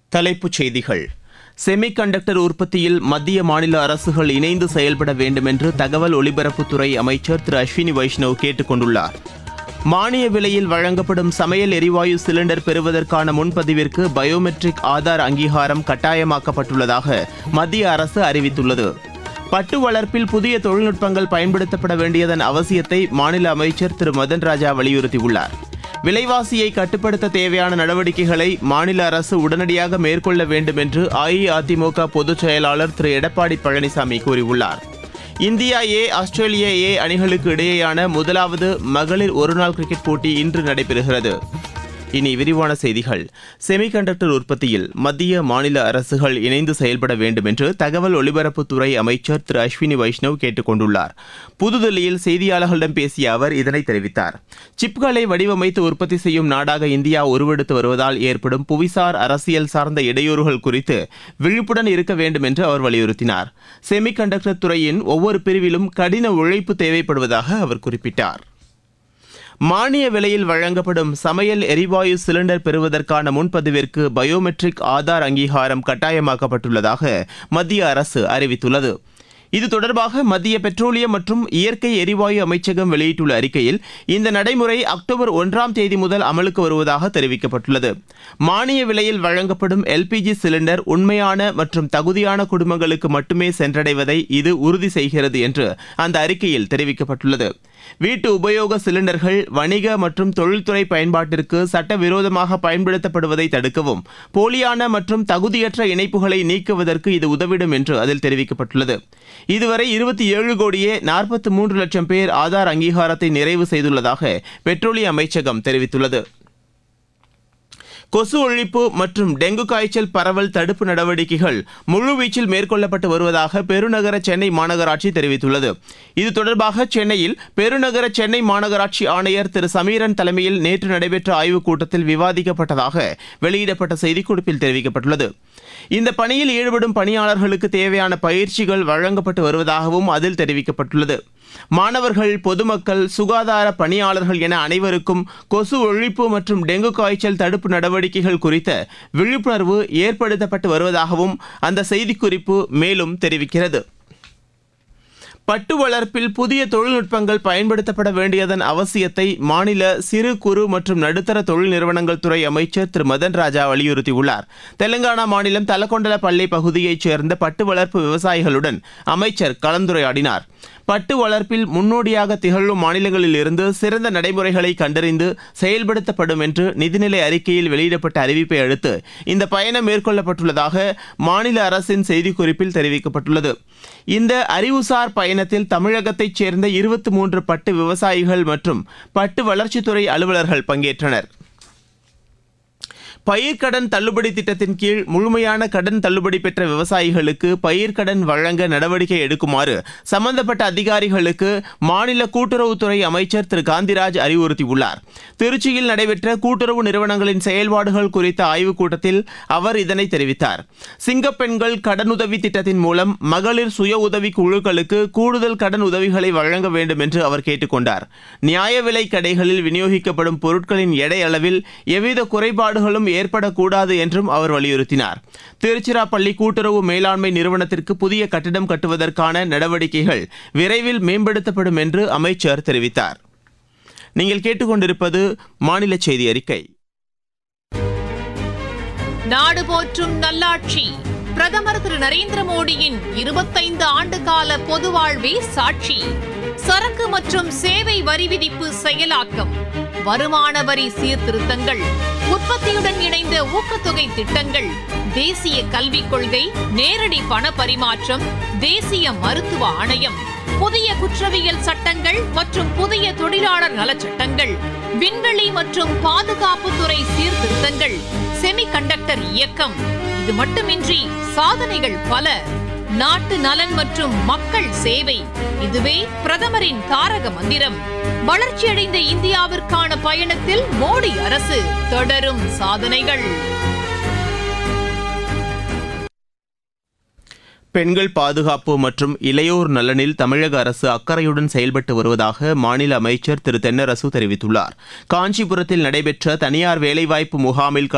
தலைப்புச் செய்திகள் செமிகண்டக்டர் உற்பத்தியில் மத்திய மாநில அரசுகள் இணைந்து செயல்பட வேண்டும் என்று தகவல் ஒலிபரப்புத்துறை அமைச்சர் திரு அஸ்வினி வைஷ்ணவ் கேட்டுக் கொண்டுள்ளார் மானிய விலையில் வழங்கப்படும் சமையல் எரிவாயு சிலிண்டர் பெறுவதற்கான முன்பதிவிற்கு பயோமெட்ரிக் ஆதார் அங்கீகாரம் கட்டாயமாக்கப்பட்டுள்ளதாக மத்திய அரசு அறிவித்துள்ளது பட்டு வளர்ப்பில் புதிய தொழில்நுட்பங்கள் பயன்படுத்தப்பட வேண்டியதன் அவசியத்தை மாநில அமைச்சர் திரு மதன் ராஜா வலியுறுத்தியுள்ளார் விலைவாசியை கட்டுப்படுத்த தேவையான நடவடிக்கைகளை மாநில அரசு உடனடியாக மேற்கொள்ள வேண்டும் என்று அஇஅதிமுக பொதுச் செயலாளர் திரு எடப்பாடி பழனிசாமி கூறியுள்ளார் இந்தியா ஏ ஆஸ்திரேலியா ஏ அணிகளுக்கு இடையேயான முதலாவது மகளிர் ஒருநாள் கிரிக்கெட் போட்டி இன்று நடைபெறுகிறது இனி விரிவான செய்திகள் செமிகண்டக்டர் உற்பத்தியில் மத்திய மாநில அரசுகள் இணைந்து செயல்பட வேண்டும் என்று தகவல் ஒலிபரப்புத்துறை அமைச்சர் திரு அஸ்வினி வைஷ்ணவ் கேட்டுக் கொண்டுள்ளார் புதுதில்லியில் செய்தியாளர்களிடம் பேசிய அவர் இதனை தெரிவித்தார் சிப்களை வடிவமைத்து உற்பத்தி செய்யும் நாடாக இந்தியா உருவெடுத்து வருவதால் ஏற்படும் புவிசார் அரசியல் சார்ந்த இடையூறுகள் குறித்து விழிப்புடன் இருக்க வேண்டும் என்று அவர் வலியுறுத்தினார் செமிகண்டக்டர் துறையின் ஒவ்வொரு பிரிவிலும் கடின உழைப்பு தேவைப்படுவதாக அவர் குறிப்பிட்டார் மானிய விலையில் வழங்கப்படும் சமையல் எரிவாயு சிலிண்டர் பெறுவதற்கான முன்பதிவிற்கு பயோமெட்ரிக் ஆதார் அங்கீகாரம் கட்டாயமாக்கப்பட்டுள்ளதாக மத்திய அரசு அறிவித்துள்ளது இது தொடர்பாக மத்திய பெட்ரோலியம் மற்றும் இயற்கை எரிவாயு அமைச்சகம் வெளியிட்டுள்ள அறிக்கையில் இந்த நடைமுறை அக்டோபர் ஒன்றாம் தேதி முதல் அமலுக்கு வருவதாக தெரிவிக்கப்பட்டுள்ளது மானிய விலையில் வழங்கப்படும் எல்பிஜி சிலிண்டர் உண்மையான மற்றும் தகுதியான குடும்பங்களுக்கு மட்டுமே சென்றடைவதை இது உறுதி செய்கிறது என்று அந்த அறிக்கையில் தெரிவிக்கப்பட்டுள்ளது வீட்டு உபயோக சிலிண்டர்கள் வணிக மற்றும் தொழில்துறை பயன்பாட்டிற்கு சட்டவிரோதமாக பயன்படுத்தப்படுவதை தடுக்கவும் போலியான மற்றும் தகுதியற்ற இணைப்புகளை நீக்குவதற்கு இது உதவிடும் என்று அதில் தெரிவிக்கப்பட்டுள்ளது இதுவரை இருபத்தி ஏழு கோடியே நாற்பத்தி மூன்று லட்சம் பேர் ஆதார் அங்கீகாரத்தை நிறைவு செய்துள்ளதாக பெட்ரோலிய அமைச்சகம் தெரிவித்துள்ளது கொசு ஒழிப்பு மற்றும் டெங்கு காய்ச்சல் பரவல் தடுப்பு நடவடிக்கைகள் முழுவீச்சில் மேற்கொள்ளப்பட்டு வருவதாக பெருநகர சென்னை மாநகராட்சி தெரிவித்துள்ளது இது தொடர்பாக சென்னையில் பெருநகர சென்னை மாநகராட்சி ஆணையர் திரு சமீரன் தலைமையில் நேற்று நடைபெற்ற ஆய்வுக் கூட்டத்தில் விவாதிக்கப்பட்டதாக வெளியிடப்பட்ட செய்திக்குறிப்பில் தெரிவிக்கப்பட்டுள்ளது இந்த பணியில் ஈடுபடும் பணியாளர்களுக்கு தேவையான பயிற்சிகள் வழங்கப்பட்டு வருவதாகவும் அதில் தெரிவிக்கப்பட்டுள்ளது மாணவர்கள் பொதுமக்கள் சுகாதார பணியாளர்கள் என அனைவருக்கும் கொசு ஒழிப்பு மற்றும் டெங்கு காய்ச்சல் தடுப்பு நடவடிக்கைகள் குறித்த விழிப்புணர்வு ஏற்படுத்தப்பட்டு வருவதாகவும் அந்த செய்திக்குறிப்பு மேலும் தெரிவிக்கிறது பட்டு வளர்ப்பில் புதிய தொழில்நுட்பங்கள் பயன்படுத்தப்பட வேண்டியதன் அவசியத்தை மாநில சிறு குறு மற்றும் நடுத்தர தொழில் நிறுவனங்கள் துறை அமைச்சர் திரு மதன் ராஜா வலியுறுத்தியுள்ளார் தெலங்கானா மாநிலம் தலக்கொண்டலப்பள்ளி பகுதியைச் சேர்ந்த பட்டு வளர்ப்பு விவசாயிகளுடன் அமைச்சர் கலந்துரையாடினார் பட்டு வளர்ப்பில் முன்னோடியாக திகழும் மாநிலங்களில் இருந்து சிறந்த நடைமுறைகளை கண்டறிந்து செயல்படுத்தப்படும் என்று நிதிநிலை அறிக்கையில் வெளியிடப்பட்ட அறிவிப்பை அடுத்து இந்த பயணம் மேற்கொள்ளப்பட்டுள்ளதாக மாநில அரசின் செய்திக்குறிப்பில் தெரிவிக்கப்பட்டுள்ளது இந்த அறிவுசார் பயணத்தில் தமிழகத்தைச் சேர்ந்த இருபத்தி மூன்று பட்டு விவசாயிகள் மற்றும் பட்டு வளர்ச்சித்துறை அலுவலர்கள் பங்கேற்றனர் பயிர்க்கடன் தள்ளுபடி திட்டத்தின் கீழ் முழுமையான கடன் தள்ளுபடி பெற்ற விவசாயிகளுக்கு பயிர்க்கடன் வழங்க நடவடிக்கை எடுக்குமாறு சம்பந்தப்பட்ட அதிகாரிகளுக்கு மாநில கூட்டுறவுத்துறை அமைச்சர் திரு காந்திராஜ் அறிவுறுத்தியுள்ளார் திருச்சியில் நடைபெற்ற கூட்டுறவு நிறுவனங்களின் செயல்பாடுகள் குறித்த ஆய்வுக் கூட்டத்தில் அவர் இதனை தெரிவித்தார் சிங்கப்பெண்கள் கடனுதவி திட்டத்தின் மூலம் மகளிர் சுய உதவி குழுக்களுக்கு கூடுதல் கடன் உதவிகளை வழங்க வேண்டும் என்று அவர் கேட்டுக்கொண்டார் நியாய விலை கடைகளில் விநியோகிக்கப்படும் பொருட்களின் எடை அளவில் எவ்வித குறைபாடுகளும் ஏற்படக்கூடாது என்றும் அவர் வலியுறுத்தினார் திருச்சிராப்பள்ளி கூட்டுறவு மேலாண்மை நிறுவனத்திற்கு புதிய கட்டிடம் கட்டுவதற்கான நடவடிக்கைகள் விரைவில் மேம்படுத்தப்படும் என்று அமைச்சர் தெரிவித்தார் நீங்கள் கேட்டுக்கொண்டிருப்பது மாநில செய்தி அறிக்கை நாடு போற்றும் நல்லாட்சி பிரதமர் திரு நரேந்திர மோடியின் இருபத்தைந்து ஆண்டு கால பொது வாழ்வே சாட்சி சரக்கு மற்றும் சேவை வரி விதிப்பு செயலாக்கம் வருமான வரி சீர்திருத்தங்கள் உற்பத்தியுடன் இணைந்த ஊக்கத்தொகை திட்டங்கள் தேசிய கல்விக் கொள்கை நேரடி பண பரிமாற்றம் தேசிய மருத்துவ ஆணையம் புதிய குற்றவியல் சட்டங்கள் மற்றும் புதிய தொழிலாளர் நலச்சட்டங்கள் விண்வெளி மற்றும் பாதுகாப்புத்துறை சீர்திருத்தங்கள் செமிகண்டக்டர் இயக்கம் இது மட்டுமின்றி சாதனைகள் பல நாட்டு நலன் மற்றும் மக்கள் சேவை இதுவே பிரதமரின் தாரக மந்திரம் வளர்ச்சியடைந்த இந்தியாவிற்கான பயணத்தில் மோடி அரசு தொடரும் சாதனைகள் பெண்கள் பாதுகாப்பு மற்றும் இளையோர் நலனில் தமிழக அரசு அக்கறையுடன் செயல்பட்டு வருவதாக மாநில அமைச்சர் திரு தென்னரசு தெரிவித்துள்ளார் காஞ்சிபுரத்தில் நடைபெற்ற தனியார் வேலைவாய்ப்பு முகாமில்